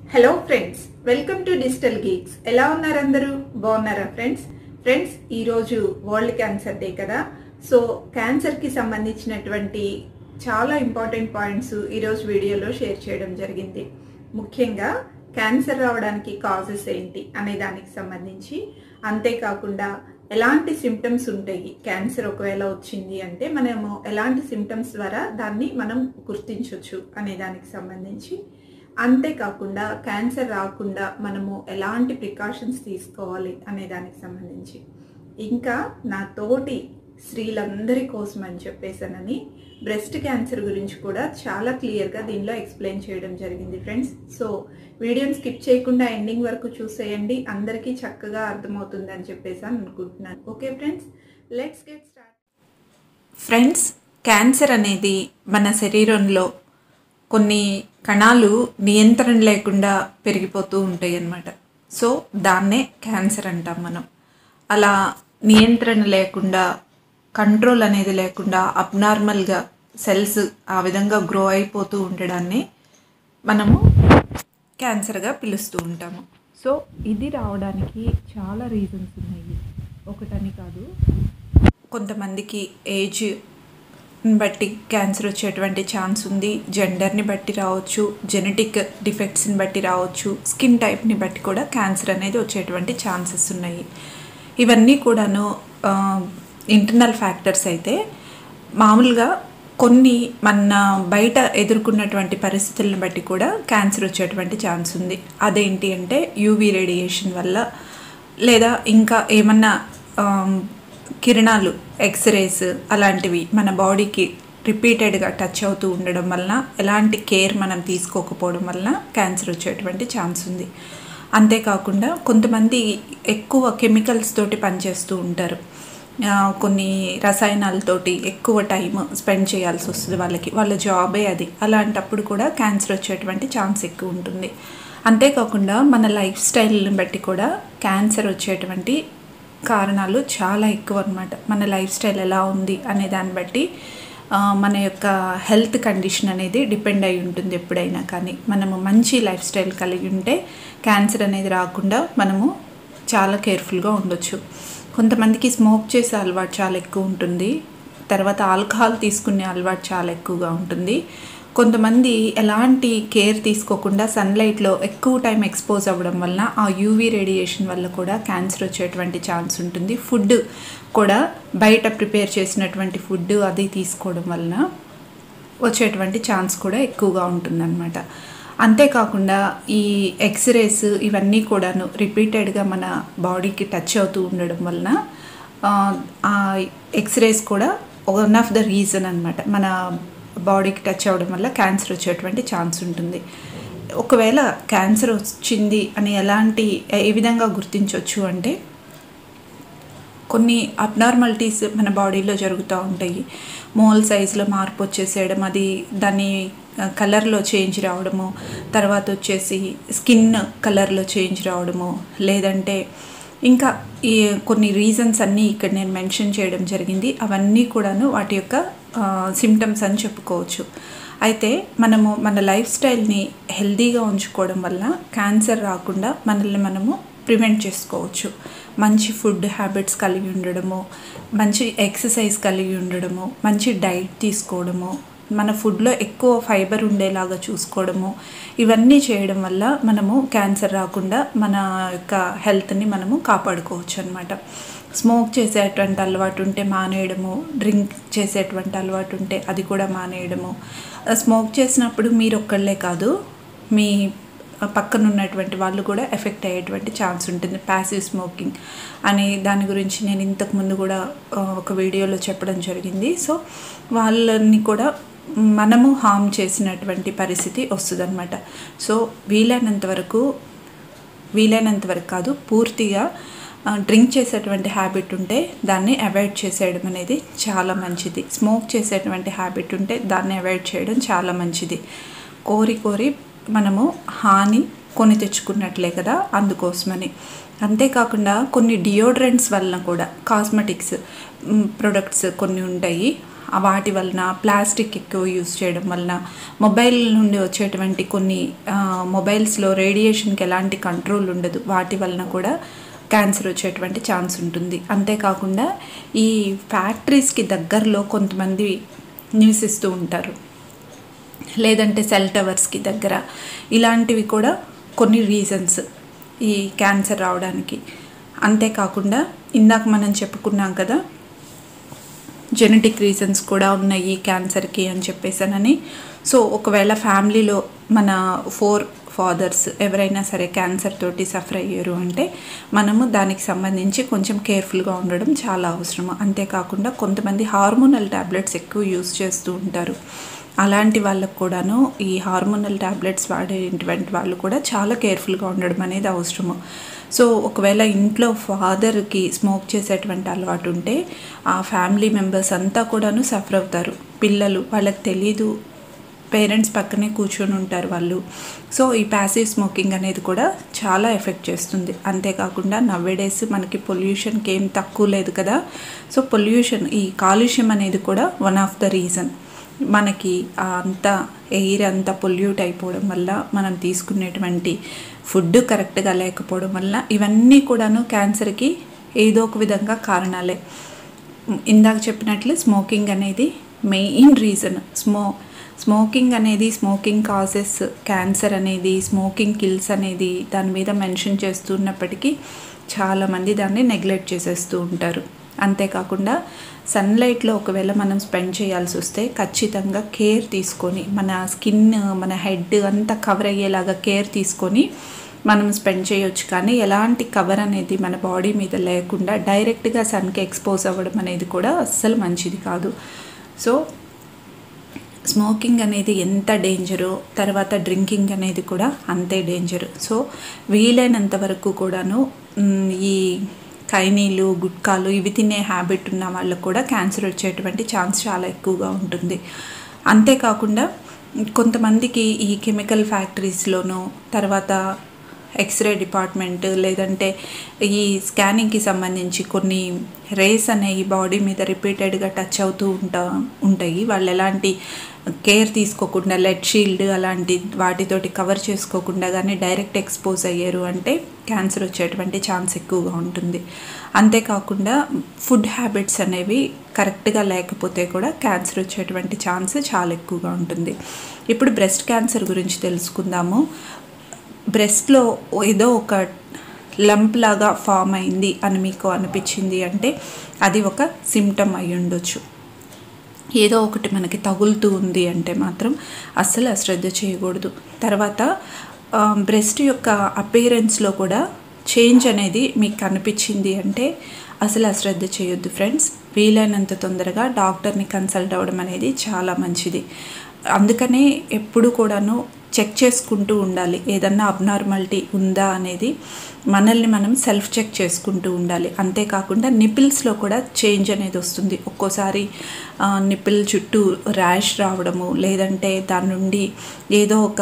hello friends welcome to digital geeks ఎలా ఉన్నారు అందరూ బాగున్నారా ఫ్రెండ్స్ ఫ్రెండ్స్ ఈరోజు వరల్డ్ క్యాన్సర్ డే కదా సో క్యాన్సర్కి సంబంధించినటువంటి చాలా ఇంపార్టెంట్ పాయింట్స్ ఈరోజు వీడియోలో షేర్ చేయడం జరిగింది ముఖ్యంగా క్యాన్సర్ రావడానికి కాజెస్ ఏంటి అనే దానికి సంబంధించి అంతేకాకుండా ఎలాంటి సిమ్టమ్స్ ఉంటాయి క్యాన్సర్ ఒకవేళ వచ్చింది అంటే మనము ఎలాంటి సిమ్టమ్స్ ద్వారా దాన్ని మనం గుర్తించవచ్చు అనే దానికి సంబంధించి అంతేకాకుండా క్యాన్సర్ రాకుండా మనము ఎలాంటి ప్రికాషన్స్ తీసుకోవాలి అనే దానికి సంబంధించి ఇంకా నా తోటి స్త్రీలందరి కోసం అని చెప్పేసానని బ్రెస్ట్ క్యాన్సర్ గురించి కూడా చాలా క్లియర్గా దీనిలో ఎక్స్ప్లెయిన్ చేయడం జరిగింది ఫ్రెండ్స్ సో వీడియోని స్కిప్ చేయకుండా ఎండింగ్ వరకు చూసేయండి అందరికీ చక్కగా అర్థమవుతుంది అని చెప్పేసి అని అనుకుంటున్నాను okay friends let's get start friends cancer అనేది మన శరీరంలో కొన్ని కణాలు నియంత్రణ లేకుండా పెరిగిపోతూ ఉంటాయి అన్నమాట సో దాన్నే క్యాన్సర్ అంటాం మనం అలా నియంత్రణ లేకుండా కంట్రోల్ అనేది లేకుండా అబ్నార్మల్గా సెల్స్ ఆ విధంగా గ్రో అయిపోతూ ఉండడాన్ని మనము క్యాన్సర్గా పిలుస్తూ ఉంటాము సో ఇది రావడానికి చాలా రీజన్స్ ఉన్నాయి ఒకటని కాదు కొంతమందికి ఏజ్ బట్టి క్యాన్సర్ వచ్చేటువంటి ఛాన్స్ ఉంది జెండర్ని బట్టి రావచ్చు జెనెటిక్ డిఫెక్ట్స్ని బట్టి రావచ్చు స్కిన్ టైప్ని బట్టి కూడా క్యాన్సర్ అనేది వచ్చేటువంటి ఛాన్సెస్ ఉన్నాయి ఇవన్నీ కూడాను ఇంటర్నల్ ఫ్యాక్టర్స్ అయితే మామూలుగా కొన్ని మన బయట ఎదుర్కొన్నటువంటి పరిస్థితులను బట్టి కూడా క్యాన్సర్ వచ్చేటువంటి ఛాన్స్ ఉంది అదేంటి అంటే యూవీ రేడియేషన్ వల్ల లేదా ఇంకా ఏమన్నా కిరణాలు ఎక్స్రేస్ అలాంటివి మన బాడీకి రిపీటెడ్గా టచ్ అవుతూ ఉండడం వలన ఎలాంటి కేర్ మనం తీసుకోకపోవడం వలన క్యాన్సర్ వచ్చేటువంటి ఛాన్స్ ఉంది అంతేకాకుండా కొంతమంది ఎక్కువ కెమికల్స్ తోటి పనిచేస్తూ ఉంటారు కొన్ని రసాయనాలతోటి ఎక్కువ టైం స్పెండ్ చేయాల్సి వస్తుంది వాళ్ళకి వాళ్ళ జాబే అది అలాంటప్పుడు కూడా క్యాన్సర్ వచ్చేటువంటి ఛాన్స్ ఎక్కువ ఉంటుంది అంతేకాకుండా మన లైఫ్ స్టైల్ని బట్టి కూడా క్యాన్సర్ వచ్చేటువంటి కారణాలు చాలా ఎక్కువ అనమాట మన లైఫ్ స్టైల్ ఎలా ఉంది అనే దాన్ని బట్టి మన యొక్క హెల్త్ కండిషన్ అనేది డిపెండ్ అయి ఉంటుంది ఎప్పుడైనా కానీ మనము మంచి లైఫ్ స్టైల్ కలిగి ఉంటే క్యాన్సర్ అనేది రాకుండా మనము చాలా కేర్ఫుల్గా ఉండొచ్చు కొంతమందికి స్మోక్ చేసే అలవాటు చాలా ఎక్కువ ఉంటుంది తర్వాత ఆల్కహాల్ తీసుకునే అలవాటు చాలా ఎక్కువగా ఉంటుంది కొంతమంది ఎలాంటి కేర్ తీసుకోకుండా సన్లైట్లో ఎక్కువ టైం ఎక్స్పోజ్ అవ్వడం వలన ఆ యూవీ రేడియేషన్ వల్ల కూడా క్యాన్సర్ వచ్చేటువంటి ఛాన్స్ ఉంటుంది ఫుడ్ కూడా బయట ప్రిపేర్ చేసినటువంటి ఫుడ్ అది తీసుకోవడం వలన వచ్చేటువంటి ఛాన్స్ కూడా ఎక్కువగా ఉంటుందన్నమాట అంతేకాకుండా ఈ ఎక్స్రేస్ ఇవన్నీ కూడాను రిపీటెడ్గా మన బాడీకి టచ్ అవుతూ ఉండడం వలన ఆ ఎక్స్రేస్ కూడా వన్ ఆఫ్ ద రీజన్ అనమాట మన బాడీకి టచ్ అవ్వడం వల్ల క్యాన్సర్ వచ్చేటువంటి ఛాన్స్ ఉంటుంది ఒకవేళ క్యాన్సర్ వచ్చింది అని ఎలాంటి ఏ విధంగా గుర్తించవచ్చు అంటే కొన్ని అబ్నార్మాలిటీస్ మన బాడీలో జరుగుతూ ఉంటాయి మోల్ సైజులో మార్పు వచ్చేసేయడం అది దాన్ని కలర్లో చేంజ్ రావడము తర్వాత వచ్చేసి స్కిన్ కలర్లో చేంజ్ రావడము లేదంటే ఇంకా ఈ కొన్ని రీజన్స్ అన్నీ ఇక్కడ నేను మెన్షన్ చేయడం జరిగింది అవన్నీ కూడాను వాటి యొక్క సిమ్టమ్స్ అని చెప్పుకోవచ్చు అయితే మనము మన లైఫ్ స్టైల్ని హెల్తీగా ఉంచుకోవడం వల్ల క్యాన్సర్ రాకుండా మనల్ని మనము ప్రివెంట్ చేసుకోవచ్చు మంచి ఫుడ్ హ్యాబిట్స్ కలిగి ఉండడము మంచి ఎక్సర్సైజ్ కలిగి ఉండడము మంచి డైట్ తీసుకోవడము మన ఫుడ్లో ఎక్కువ ఫైబర్ ఉండేలాగా చూసుకోవడము ఇవన్నీ చేయడం వల్ల మనము క్యాన్సర్ రాకుండా మన యొక్క హెల్త్ని మనము కాపాడుకోవచ్చు అనమాట స్మోక్ చేసేటువంటి అలవాటు ఉంటే మానేయడము డ్రింక్ చేసేటువంటి అలవాటు ఉంటే అది కూడా మానేయడము స్మోక్ చేసినప్పుడు మీరు ఒక్కళ్ళే కాదు మీ పక్కన ఉన్నటువంటి వాళ్ళు కూడా ఎఫెక్ట్ అయ్యేటువంటి ఛాన్స్ ఉంటుంది ప్యాసివ్ స్మోకింగ్ అని దాని గురించి నేను ఇంతకుముందు కూడా ఒక వీడియోలో చెప్పడం జరిగింది సో వాళ్ళని కూడా మనము హామ్ చేసినటువంటి పరిస్థితి వస్తుందన్నమాట సో వీలైనంత వరకు వీలైనంత వరకు కాదు పూర్తిగా డ్రింక్ చేసేటువంటి హ్యాబిట్ ఉంటే దాన్ని అవాయిడ్ చేసేయడం అనేది చాలా మంచిది స్మోక్ చేసేటువంటి హ్యాబిట్ ఉంటే దాన్ని అవాయిడ్ చేయడం చాలా మంచిది కోరి కోరి మనము హాని కొని తెచ్చుకున్నట్లే కదా అందుకోసమని అంతేకాకుండా కొన్ని డియోడ్రెంట్స్ వలన కూడా కాస్మెటిక్స్ ప్రొడక్ట్స్ కొన్ని ఉంటాయి ఆ వాటి వలన ప్లాస్టిక్ ఎక్కువ యూజ్ చేయడం వలన మొబైల్ నుండి వచ్చేటువంటి కొన్ని ఆ, మొబైల్స్లో రేడియేషన్కి ఎలాంటి కంట్రోల్ ఉండదు వాటి వలన కూడా క్యాన్సర్ వచ్చేటువంటి ఛాన్స్ ఉంటుంది అంతేకాకుండా ఈ ఫ్యాక్టరీస్కి దగ్గరలో కొంతమంది నివసిస్తూ ఉంటారు లేదంటే సెల్ టవర్స్కి దగ్గర ఇలాంటివి కూడా కొన్ని రీజన్స్ ఈ క్యాన్సర్ రావడానికి అంతేకాకుండా ఇందాక మనం చెప్పుకున్నాం కదా జెనెటిక్ రీజన్స్ కూడా ఉన్నాయి క్యాన్సర్కి అని చెప్పేసానని సో ఒకవేళ ఫ్యామిలీలో మన ఫోర్ ఫాదర్స్ ఎవరైనా సరే క్యాన్సర్ తోటి సఫర్ అయ్యారు అంటే మనము దానికి సంబంధించి కొంచెం కేర్ఫుల్గా ఉండడం చాలా అవసరం అంతేకాకుండా కొంతమంది హార్మోనల్ ట్యాబ్లెట్స్ ఎక్కువ యూస్ చేస్తూ ఉంటారు అలాంటి వాళ్ళకు కూడాను ఈ హార్మోనల్ ట్యాబ్లెట్స్ వాడేటువంటి వాళ్ళు కూడా చాలా కేర్ఫుల్గా ఉండడం అనేది అవసరము సో ఒకవేళ ఇంట్లో ఫాదర్కి స్మోక్ చేసేటువంటి అలవాటు ఉంటే ఆ ఫ్యామిలీ మెంబర్స్ అంతా కూడాను సఫర్ అవుతారు పిల్లలు వాళ్ళకి తెలీదు పేరెంట్స్ పక్కనే కూర్చొని ఉంటారు వాళ్ళు సో ఈ ప్యాసివ్ స్మోకింగ్ అనేది కూడా చాలా ఎఫెక్ట్ చేస్తుంది అంతేకాకుండా నవ్వేడేస్ మనకి పొల్యూషన్కి ఏం తక్కువ లేదు కదా సో పొల్యూషన్ ఈ కాలుష్యం అనేది కూడా వన్ ఆఫ్ ద రీజన్ మనకి ఆ అంతా ఎయిర్ అంతా పొల్యూట్ అయిపోవడం వల్ల మనం తీసుకునేటువంటి ఫుడ్ కరెక్ట్గా లేకపోవడం వల్ల ఇవన్నీ కూడాను క్యాన్సర్కి ఏదో ఒక విధంగా కారణాలే ఇందాక చెప్పినట్లు స్మోకింగ్ అనేది మెయిన్ రీజన్ స్మో స్మోకింగ్ అనేది స్మోకింగ్ కాజెస్ క్యాన్సర్ అనేది స్మోకింగ్ కిల్స్ అనేది దాని మీద మెన్షన్ చేస్తున్నప్పటికీ చాలామంది దాన్ని నెగ్లెక్ట్ చేసేస్తూ ఉంటారు అంతేకాకుండా సన్లైట్లో ఒకవేళ మనం స్పెండ్ చేయాల్సి వస్తే ఖచ్చితంగా కేర్ తీసుకొని మన స్కిన్ మన హెడ్ అంతా కవర్ అయ్యేలాగా కేర్ తీసుకొని మనం స్పెండ్ చేయొచ్చు కానీ ఎలాంటి కవర్ అనేది మన బాడీ మీద లేకుండా డైరెక్ట్గా సన్కి ఎక్స్పోజ్ అవ్వడం అనేది కూడా అస్సలు మంచిది కాదు సో స్మోకింగ్ అనేది ఎంత డేంజరో తర్వాత డ్రింకింగ్ అనేది కూడా అంతే డేంజర్ సో వీలైనంత వరకు కూడాను మ్, ఈ కైనీలు గుట్కాలు ఇవి తినే హ్యాబిట్ ఉన్న వాళ్ళకు కూడా క్యాన్సర్ వచ్చేటువంటి ఛాన్స్ చాలా ఎక్కువగా ఉంటుంది అంతేకాకుండా కొంతమందికి ఈ కెమికల్ ఫ్యాక్టరీస్లోనూ తర్వాత ఎక్స్రే డిపార్ట్మెంట్ లేదంటే ఈ స్కానింగ్కి సంబంధించి కొన్ని రేస్ అనేవి బాడీ మీద రిపీటెడ్గా టచ్ అవుతూ ఉంటా ఉంటాయి వాళ్ళు ఎలాంటి కేర్ తీసుకోకుండా లెడ్ షీల్డ్ అలాంటి వాటితోటి కవర్ చేసుకోకుండా కానీ డైరెక్ట్ ఎక్స్పోజ్ అయ్యారు అంటే క్యాన్సర్ వచ్చేటువంటి ఛాన్స్ ఎక్కువగా ఉంటుంది అంతేకాకుండా ఫుడ్ హ్యాబిట్స్ అనేవి కరెక్ట్గా లేకపోతే కూడా క్యాన్సర్ వచ్చేటువంటి ఛాన్స్ చాలా ఎక్కువగా ఉంటుంది ఇప్పుడు బ్రెస్ట్ క్యాన్సర్ గురించి తెలుసుకుందాము బ్రెస్ట్లో ఏదో ఒక లంప్ లాగా ఫామ్ అయింది అని మీకు అనిపించింది అంటే అది ఒక సిమ్టమ్ అయి ఉండొచ్చు ఏదో ఒకటి మనకి తగులుతూ ఉంది అంటే మాత్రం అస్సలు అశ్రద్ధ చేయకూడదు తర్వాత బ్రెస్ట్ యొక్క అపేరెన్స్లో కూడా చేంజ్ అనేది మీకు కనిపించింది అంటే అసలు అశ్రద్ధ చేయొద్దు ఫ్రెండ్స్ వీలైనంత తొందరగా డాక్టర్ని కన్సల్ట్ అవ్వడం అనేది చాలా మంచిది అందుకనే ఎప్పుడు కూడాను చెక్ చేసుకుంటూ ఉండాలి ఏదన్నా అబ్నార్మాలిటీ ఉందా అనేది మనల్ని మనం సెల్ఫ్ చెక్ చేసుకుంటూ ఉండాలి అంతేకాకుండా నిపిల్స్లో కూడా చేంజ్ అనేది వస్తుంది ఒక్కోసారి నిపిల్ చుట్టూ ర్యాష్ రావడము లేదంటే దాని నుండి ఏదో ఒక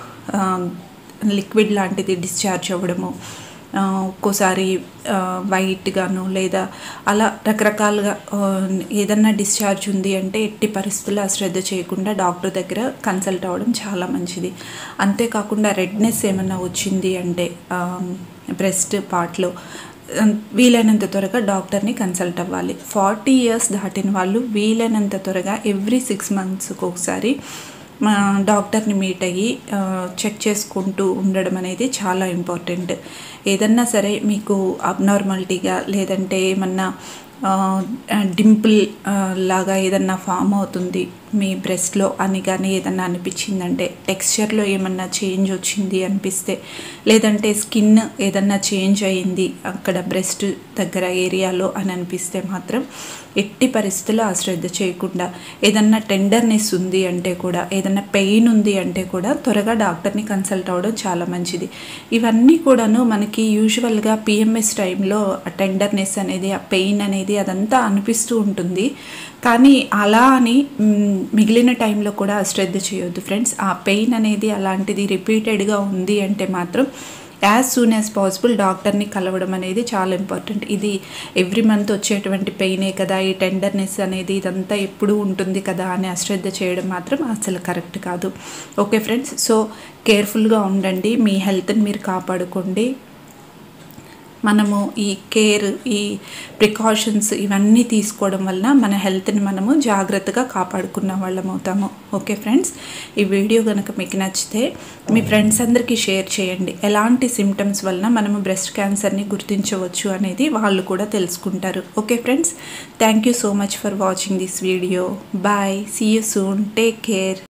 లిక్విడ్ లాంటిది డిశ్చార్జ్ అవ్వడము ఆ, ఒక్కోసారి వైట్గాను లేదా అలా రకరకాలుగా ఆ, ఏదన్నా డిశ్చార్జ్ ఉంది అంటే ఎట్టి పరిస్థితుల్లో అశ్రద్ధ చేయకుండా డాక్టర్ దగ్గర కన్సల్ట్ అవ్వడం చాలా మంచిది అంతేకాకుండా రెడ్నెస్ ఏమన్నా వచ్చింది అంటే బ్రెస్ట్ పార్ట్లో వీలైనంత త్వరగా డాక్టర్ని కన్సల్ట్ అవ్వాలి ఫార్టీ ఇయర్స్ దాటిన వాళ్ళు వీలైనంత త్వరగా ఎవ్రీ సిక్స్ మంత్స్కి ఒకసారి మా డాక్టర్ని మీట్ అయ్యి ఆ, చెక్ చేసుకుంటూ ఉండడం అనేది చాలా ఇంపార్టెంట్ ఏదన్నా సరే మీకు అబ్నార్మాలిటీగా లేదంటే ఏమన్నా డింపుల్ లాగా ఏదన్నా ఫామ్ అవుతుంది మీ బ్రెస్ట్లో అని కానీ ఏదన్నా అనిపించిందంటే టెక్స్చర్లో ఏమన్నా చేంజ్ వచ్చింది అనిపిస్తే లేదంటే స్కిన్ ఏదన్నా చేంజ్ అయ్యింది అక్కడ బ్రెస్ట్ దగ్గర ఏరియాలో అని అనిపిస్తే మాత్రం ఎట్టి పరిస్థితుల్లో అశ్రద్ధ చేయకుండా ఏదన్నా టెండర్నెస్ ఉంది అంటే కూడా ఏదన్నా పెయిన్ ఉంది అంటే కూడా త్వరగా డాక్టర్ని కన్సల్ట్ అవ్వడం చాలా మంచిది ఇవన్నీ కూడాను మనకి యూజువల్గా పిఎంఎస్ టైంలో ఆ టెండర్నెస్ అనేది ఆ పెయిన్ అనేది అదంతా అనిపిస్తూ ఉంటుంది కానీ అలా అని మ్, మిగిలిన టైంలో కూడా అశ్రద్ధ చేయొద్దు ఫ్రెండ్స్ ఆ పెయిన్ అనేది అలాంటిది రిపీటెడ్గా ఉంది అంటే మాత్రం యాజ్ సూన్ యాజ్ పాసిబుల్ డాక్టర్ని కలవడం అనేది చాలా ఇంపార్టెంట్ ఇది ఎవ్రీ మంత్ వచ్చేటువంటి పెయినే కదా ఈ టెండర్నెస్ అనేది ఇదంతా ఎప్పుడూ ఉంటుంది కదా అని అశ్రద్ధ చేయడం మాత్రం అసలు కరెక్ట్ కాదు ఓకే ఫ్రెండ్స్ సో కేర్ఫుల్గా ఉండండి మీ హెల్త్ని మీరు కాపాడుకోండి మనము ఈ కేర్ ఈ ప్రికాషన్స్ ఇవన్నీ తీసుకోవడం వల్ల మన హెల్త్ని మనము జాగ్రత్తగా కాపాడుకున్న వాళ్ళం అవుతాము ఓకే ఫ్రెండ్స్ ఈ వీడియో కనుక మీకు నచ్చితే మీ ఫ్రెండ్స్ అందరికీ షేర్ చేయండి ఎలాంటి సిమ్టమ్స్ వలన మనము బ్రెస్ట్ క్యాన్సర్ని గుర్తించవచ్చు అనేది వాళ్ళు కూడా తెలుసుకుంటారు okay friends thank you so much for watching this video bye see you soon take care